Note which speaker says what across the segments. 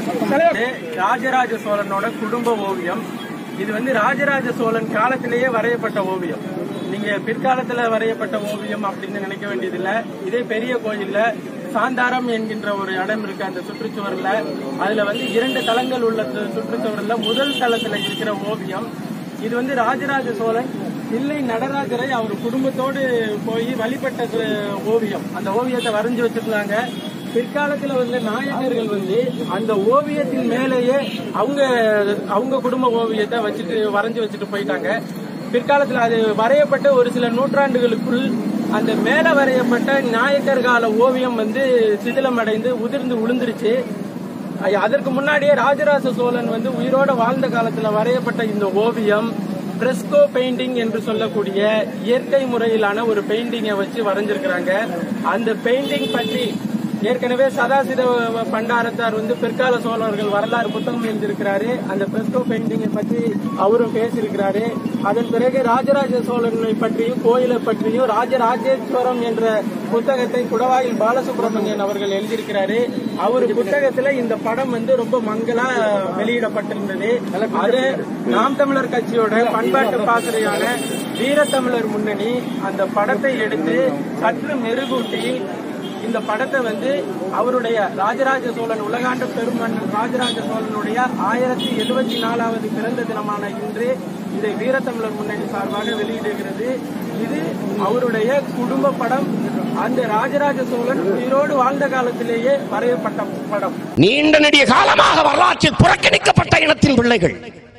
Speaker 1: இது ராஜராஜ சோழனோட குடும்ப ஓவியம் இது வந்து ராஜராஜ சோழன் காலத்திலேயே வரையப்பட்ட ஓவியம் நீங்க பிற்காலத்துல வரையப்பட்ட ஓவியம் அப்படின்னு நினைக்க வேண்டியதில்லை இதே பெரிய கோயில்ல சாந்தாரம் என்கின்ற ஒரு இடம் இருக்கு அந்த சுற்றுச்சுவர்ல அதுல வந்து இரண்டு தளங்கள் உள்ள சு- சுற்றுச்சுவர்ல முதல் தளத்துல இருக்கிற ஓவியம் இது வந்து ராஜராஜ சோழன் தில்லை நடராஜரை அவர் குடும்பத்தோடு போய் வழிபட்ட சு- ஓவியம் அந்த ஓவியத்தை வரைஞ்சு வச்சிருந்தாங்க பிற்காலத்துல வந்து நாயக்கர்கள் வந்து அந்த ஓவியத்தின் மேலேயே அவங்க அவங்க குடும்ப ஓவியத்தை வச்சுட்டு வரைஞ்சு வச்சுட்டு போயிட்டாங்க பிற்காலத்துல அது வரையப்பட்ட ஒரு சில நூற்றாண்டுகளுக்குள் அந்த மேல வரையப்பட்ட நாயக்கர் கால ஓவியம் வந்து சிதிலமடைந்து உதிர்ந்து விழுந்துருச்சு ஐ- அதற்கு முன்னாடியே ராஜராஜ சோழன் வந்து உயிரோட வாழ்ந்த காலத்துல வரையப்பட்ட இந்த ஓவியம் பிரெஸ்கோ பெயிண்டிங் என்று சொல்லக்கூடிய இயற்கை முறையிலான ஒரு பெயிண்டிங்கை வச்சு வரைஞ்சிருக்கிறாங்க அந்த பெயிண்டிங் பற்றி ஏற்கனவே சதாசித பண்டாரத்தார் வந்து பிற்கால சோழர்கள் வரலாறு புத்தகம் எழுதியிருக்கிறாரு அந்த பிரெஸ்கோ பெயிண்டிங்கை பற்றி அவரும் பேசியிருக்கிறாரு அதன் பிறகு ராஜராஜ சோழனை பற்றியும் கோயிலை பற்றியும் ராஜராஜேஸ்வரம் என்ற புத்தகத்தை குடவாயில் பாலசுப்ரமணியன் அவர்கள் எழுதியிருக்கிறாரு அவர் புத்தகத்துல இந்த படம் வந்து ரொம்ப மங்களா வெளியிடப்பட்டிருந்தது அது நாம் தமிழர் கட்சியோட பண்பாட்டு பாசறையான வீரத்தமிழர் முன்னணி அந்த படத்தை எடுத்து சற்று மெருகூட்டி இந்த படத்தை வந்து அவருடைய ராஜராஜ சோழன் உலகாண்ட பெருமன்னன் ராஜராஜ சோழனுடைய ஆயிரத்தி எழுபத்தி நாலாவது பிறந்த தினமான இன்று இதை வீரத்தமிழர் முன்னணி சார்பாக வெளியிடுகிறது இது அவருடைய குடும்ப படம் அந்த ராஜராஜ சோழன் உயிரோடு வாழ்ந்த காலத்திலேயே வரையப்பட்ட படம்
Speaker 2: நீண்ட நெடிய காலமாக வரலாற்றில் புறக்கணிக்கப்பட்ட இனத்தின் பிள்ளைகள்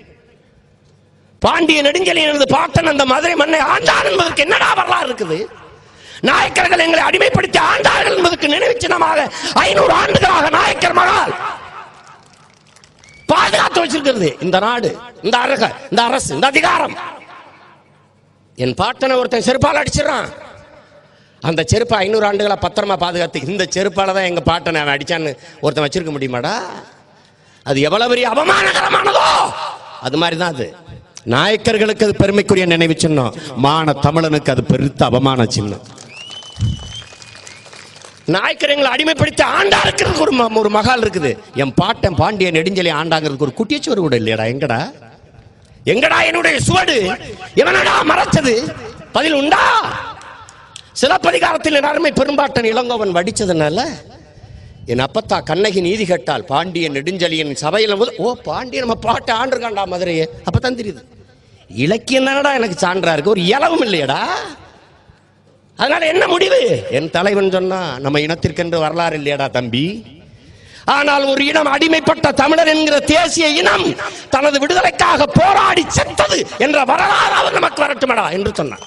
Speaker 2: பாண்டிய நெடுஞ்செழியனது பாட்டன் அந்த மதுரை மண்ணை ஆண்டான் என்பதற்கு என்னடா வரலாறு இருக்குது நாயக்கர்கள் எங்களை அடிமைப்படுத்தி ஆண்டார்கள் என்பதற்கு நினைவு சின்னமாக ஐநூறு ஆண்டுகளாக நாயக்கர் மகால் பாதுகாத்து வச்சிருக்கிறது இந்த நாடு இந்த அரக இந்த அரசு இந்த அதிகாரம் என் பாட்டனை ஒருத்தன் செருப்பால் அடிச்சிடறான் அந்த செருப்பை ஐநூறு ஆண்டுகளா பத்திரமா பாதுகாத்து இந்த செருப்பால தான் எங்க பாட்டனை அவன் அடிச்சான்னு ஒருத்தன் வச்சிருக்க முடியுமாடா அது எவ்வளவு பெரிய அவமானகரமானதோ அது மாதிரி தான் அது நாயக்கர்களுக்கு அது பெருமைக்குரிய நினைவு சின்னம் மான தமிழனுக்கு அது பெருத்த அவமான சின்னம் நாயக்கர் எங்களை அடிமைப்படுத்தி ஆண்டா இருக்கிறதுக்கு ஒரு ம- ஒரு மகால் இருக்குது என் பாட்டன் பாண்டிய நெடுஞ்சலி ஆண்டாங்கிறதுக்கு ஒரு குட்டியச்சுவர் கூட இல்லையடா எங்கடா எங்கடா என்னுடைய சுவடு எவனடா மறைச்சது பதில் உண்டா சிலப்பதிகாரத்தில் என் அருமை பெரும்பாட்டன் இளங்கோவன் வடிச்சதுனால என் அப்பத்தா கண்ணகி நீதி கேட்டால் பாண்டிய நெடுஞ்செழியன் சபையில் போது ஓ பாண்டிய நம்ம பாட்டு ஆண்டிருக்காண்டா மதுரையே அப்பதான் தெரியுது இலக்கியம் தானடா எனக்கு சான்றா இருக்கு ஒரு இலவும் இல்லையடா அதனால என்ன முடிவு என் தலைவன் சொன்னா நம்ம இனத்திற்கென்று வரலாறு இல்லையடா தம்பி ஆனால் ஒரு இனம் அடிமைப்பட்ட தமிழர் என்கிற தேசிய இனம் தனது விடுதலைக்காக போராடி செத்தது என்ற வரலாறு அவர் நமக்கு வரட்டுமடா என்று சொன்னார்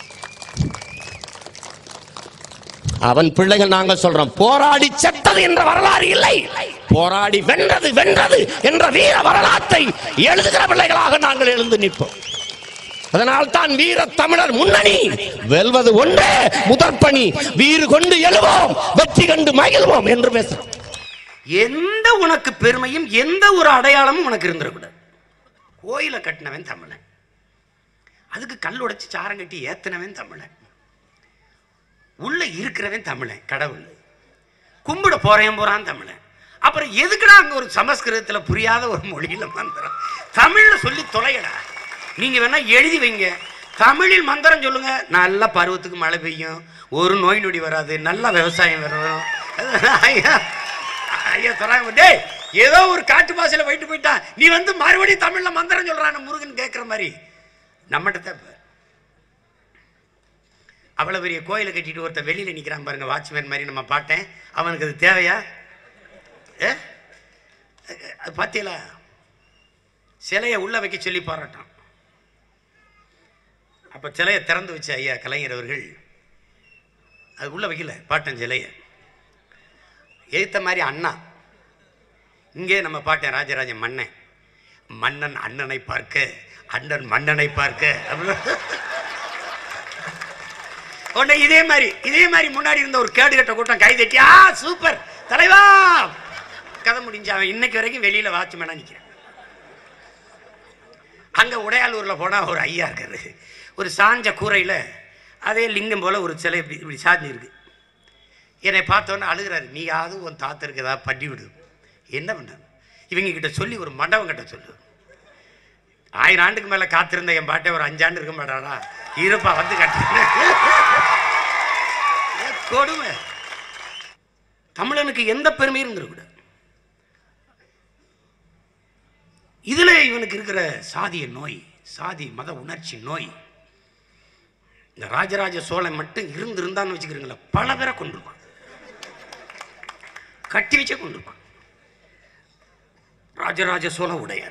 Speaker 2: அவன் பிள்ளைகள் நாங்கள் சொல்றோம் போராடி செத்தது என்ற வரலாறு இல்லை போராடி வென்றது வென்றது என்ற வீர வரலாற்றை எழுதுகிற பிள்ளைகளாக நாங்கள் எழுந்து நிற்போம் அதனால் தான் வீர தமிழர் முன்னணி வெல்வது ஒன்றே முதற்பணி வீறு கொண்டு எழுவோம் வெற்றி கண்டு மகிழ்வோம் என்று பேசுறோம்
Speaker 3: எந்த உனக்கு பெருமையும் எந்த ஒரு அடையாளமும் உனக்கு இருந்துடக்கூடாது கோயிலை கட்டினவன் தமிழன் அதுக்கு கல் உடைச்சு சாரம் கட்டி ஏத்தினவன் தமிழன் உள்ள இருக்கிறவன் தமிழன் கடவுள் கும்பிட போறேன் போறான் தமிழன் அப்புறம் எதுக்குடா அங்க ஒரு சமஸ்கிருதத்துல புரியாத ஒரு மொழியில மந்திரம் தமிழ்ல சொல்லி தொலையடா நீங்க வேணா எழுதி வைங்க தமிழில் மந்திரம் சொல்லுங்க நல்ல பருவத்துக்கு மழை பெய்யும் ஒரு நோய் நொடி வராது நல்ல விவசாயம் வரும் ஐயா ஐயா தராங்க டேய் ஏதோ ஒரு காட்டு பாசையில போயிட்டு போயிட்டான் நீ வந்து மறுபடியும் தமிழ்ல மந்திரம் சொல்றான் முருகன் கேட்குற மாதிரி நம்மகிட்ட தான் இப்ப. அவ்வளவு பெரிய கோயிலை கட்டிட்டு ஒருத்தன் வெளியில நிக்கிறான் பாருங்க வாட்ச்மேன் மாதிரி நம்ம பார்த்தேன் அவனுக்கு அது தேவையா ஏ அது பார்த்தீங்களா சிலையை உள்ள வைக்க சொல்லி பாராட்டான் அப்ப சிலையை திறந்து வச்ச ஐயா கலைஞர் அவர்கள் அது உள்ள வைக்கல பாட்டன் சிலையை எதிர்த்த மாதிரி அண்ணா இங்கே நம்ம பாட்டேன் ராஜராஜ மன்னன் மன்னன் அண்ணனை பார்க்க அண்ணன் மன்னனை பார்க்க அப்படி- உடனே இதே மாதிரி இதே மாதிரி முன்னாடி இருந்த ஒரு கேடு கட்ட கூட்டம் கை தட்டி ஆ சூப்பர் தலைவா கதை முடிஞ்சு அவன் இன்னைக்கு வரைக்கும் வெளியில வாட்ச்மேனா நிற்கிறான் அங்க உடையாலூர்ல போனா ஒரு ஐயா இருக்காரு ஒரு சாஞ்ச கூரையில அதே லிங்கம் போல ஒரு சிலை இப்படி இப்படி சாஞ்சி இருக்கு என்னை பார்த்தோன்னே அழுகிறாரு நீயாவது உன் தாத்தருக்கு ஏதாவது பண்ணி விடு என்ன பண்ண இவங்க கிட்ட சொல்லி ஒரு மண்டபம் கட்ட சொல்லு ஆயிரம் ஆண்டுக்கு மேல காத்திருந்த என் பாட்டை ஒரு அஞ்சாண்டு இருக்க மாட்டாடா இருப்பா வந்து கட்டு ஏன் கொடுமை தமிழனுக்கு எந்த பெருமையும் இருந்துடக்கூடாது இதுல இவனுக்கு இருக்கிற சாதிய நோய் சாதி மத உணர்ச்சி நோய் இந்த ராஜராஜ சோழன் மட்டும் இருந்திருந்தான்னு வச்சுக்கிறீங்களா பல பேரை கொண்டிருப்பான் கட்டி வச்சே கொண்டிருப்பான் ராஜராஜ சோழ உடையார்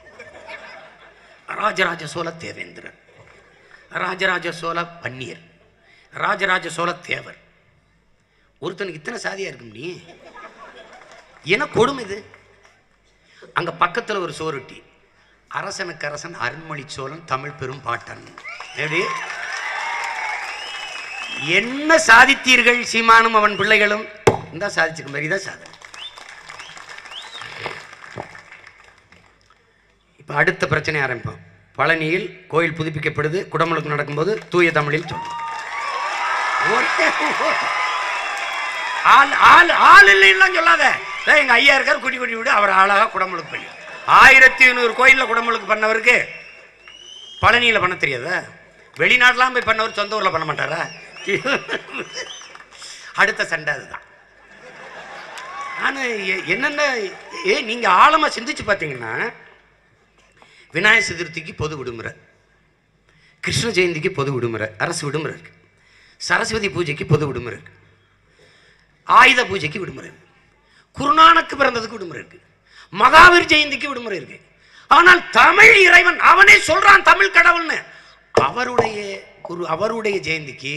Speaker 3: ராஜராஜ சோழ தேவேந்திரன் ராஜராஜ சோழ பன்னியர் ராஜராஜ சோழ தேவர் ஒருத்தனுக்கு இத்தனை சாதியா இருக்கும் நீ என்ன கொடுமை இது அங்க பக்கத்துல ஒரு சோறுட்டி அரசனுக்கு அரசன் அருண்மொழி சோழன் தமிழ் பெரும் பாட்டன் எப்படி என்ன சாதித்தீர்கள் சீமானும் அவன் பிள்ளைகளும் இந்த சாதிச்சிருக்க மாதிரி தான் சாதனை இப்ப அடுத்த பிரச்சனை ஆரம்பிப்போம் பழனியில் கோயில் புதுப்பிக்கப்படுது குடமுழுக்கு நடக்கும்போது தூய தமிழில் சொல்லணும் ஒரே ஒரு- ஆள் ஆள் ஆள் இல்லைன்னா சொல்லாத டேய், எங்க ஐயா இருக்கார் குடி குடி விடு அவர் ஆளாக குடமுழுக்கு பண்ணி ஆயிரத்தி ஐநூறு கோயில்ல குடமுழுக்கு பண்ணவருக்கு பழனியில பண்ண தெரியாதா வெளிநாட்டுலாம் போய் பண்ணவர் சொந்த ஊர்ல பண்ண மாட்டாரா அடுத்த சண்டை அதுதான் ஆனா எ- என்னென்ன ஏ நீங்க ஆழமா சிந்திச்சு பார்த்தீங்கன்னா விநாயகர் சதுர்த்திக்கு பொது விடுமுறை கிருஷ்ண ஜெயந்திக்கு பொது விடுமுறை அரசு விடுமுறை இருக்கு சரஸ்வதி பூஜைக்கு பொது விடுமுறை இருக்கு ஆயுத பூஜைக்கு விடுமுறை இருக்கு குருநானக்கு பிறந்ததுக்கு விடுமுறை இருக்கு மகாவீர் ஜெயந்திக்கு விடுமுறை இருக்கு ஆனால் தமிழ் இறைவன் அவனே சொல்றான் தமிழ் கடவுள்னு அவருடைய குரு அவருடைய ஜெயந்திக்கு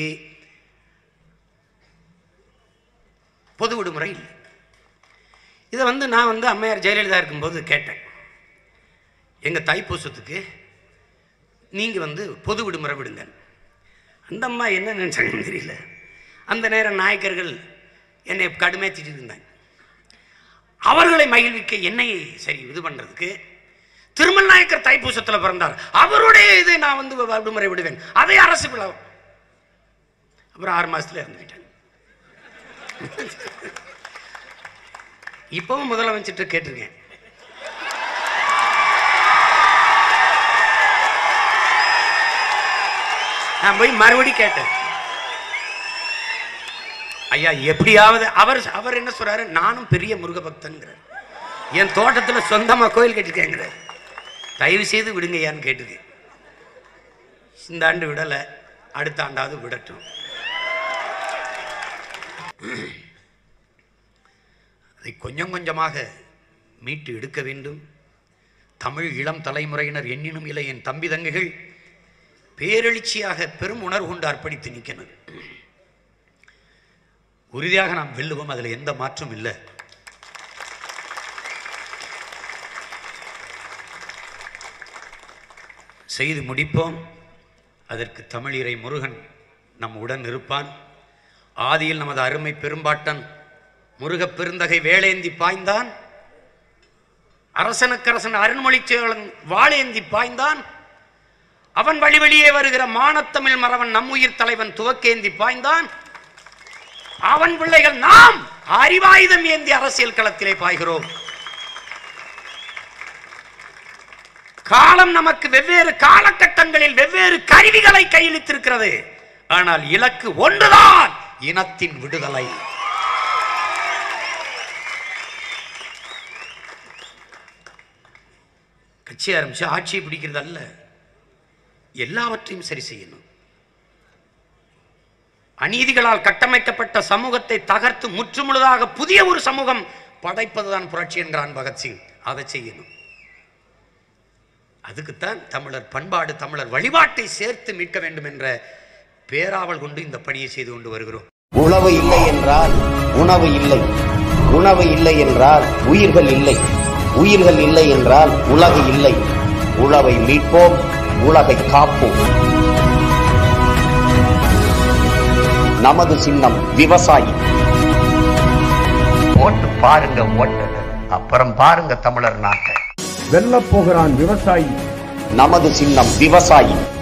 Speaker 3: பொது விடுமுறை இல்லை இதை வந்து நான் வந்து அம்மையார் ஜெயலலிதா இருக்கும்போது கேட்டேன் எங்கள் தைப்பூசத்துக்கு நீங்கள் வந்து பொது விடுமுறை விடுங்க அந்த அம்மா என்ன நினைச்சாங்கன்னு தெரியல அந்த நேரம் நாயக்கர்கள் என்னை கடுமையாக திட்டிட்டு இருந்தாங்க அவர்களை மகிழ்விக்க என்னை சரி இது பண்ணுறதுக்கு திருமல் நாயக்கர் தைப்பூசத்தில் பிறந்தார் அவருடைய இதை நான் வந்து விடுமுறை விடுவேன் அதை அரசு விழா அப்புறம் ஆறு மாசத்துல இறந்து போயிட்டாங்க இப்பவும் முதலமைச்சர்கிட்ட கேட்டிருக்கேன் நான் போய் மறுபடி கேட்டேன் ஐயா எப்படியாவது அவர் அவர் என்ன சொல்றாரு நானும் பெரிய முருக பக்தன்கிறார் என் தோட்டத்துல சொந்தமா கோயில் கட்டிருக்கேங்கிறார் தயவு செய்து விடுங்கய்யான்னு கேட்டிருக்கேன் இந்த ஆண்டு விடல அடுத்த ஆண்டாவது விடட்டும் அதை கொஞ்சம் கொஞ்சமாக மீட்டு எடுக்க வேண்டும் தமிழ் இளம் தலைமுறையினர் எண்ணினும் இல்லை என் தம்பி தங்கைகள் பேரெழுச்சியாக பெரும் உணர்வு கொண்டு அர்ப்பணித்து நிற்கணும் உறுதியாக நாம் வெல்லுவோம் அதில் எந்த மாற்றும் இல்லை செய்து முடிப்போம் அதற்கு தமிழிறை முருகன் நம் உடன் இருப்பான் ஆதியில் நமது அருமை பெரும்பாட்டன் முருகப் பெருந்தகை வேலேந்தி பாய்ந்தான் அரசனுக்கரசன் அருண்மொழிச்சேவலன் வாழேந்தி பாய்ந்தான் அவன் வழி வழியே வருகிற மானத்தமிழ் மறவன் நம்முயிர் தலைவன் துவக்கேந்தி பாய்ந்தான் அவன் பிள்ளைகள் நாம் அறிவாயுதம் ஏந்தி அரசியல் களத்திலே பாய்கிறோம் காலம் நமக்கு வெவ்வேறு காலகட்டங்களில் வெவ்வேறு கருவிகளை கையளித்திருக்கிறது ஆனால் இலக்கு ஒன்றுதான் இனத்தின் விடுதலை கட்சி ஆரம்பிச்சு ஆட்சியை பிடிக்கிறது அல்ல எல்லாவற்றையும் சரி செய்யணும் அநீதிகளால் கட்டமைக்கப்பட்ட சமூகத்தை தகர்த்து முற்றுமுழுதாக புதிய ஒரு சமூகம் படைப்பதுதான் புரட்சி என்கிறான் பகத்சிங் அதை செய்யணும் அதுக்குத்தான் தமிழர் பண்பாடு தமிழர் வழிபாட்டை சேர்த்து மீட்க வேண்டும் என்ற பேராவல் கொண்டு இந்த பணியை செய்து கொண்டு வருகிறோம்
Speaker 2: உணவு இல்லை என்றால் உணவு இல்லை உணவு இல்லை என்றால் உயிர்கள் இல்லை உயிர்கள் இல்லை என்றால் உலகு இல்லை உழவை மீட்போம் உலகை காப்போம் நமது சின்னம் விவசாயி
Speaker 3: ஓட்டு பாருங்க ஓட்டு அப்புறம் பாருங்க தமிழர் நாட்டை
Speaker 4: வெல்லப் போகிறான் விவசாயி
Speaker 2: நமது சின்னம் விவசாயி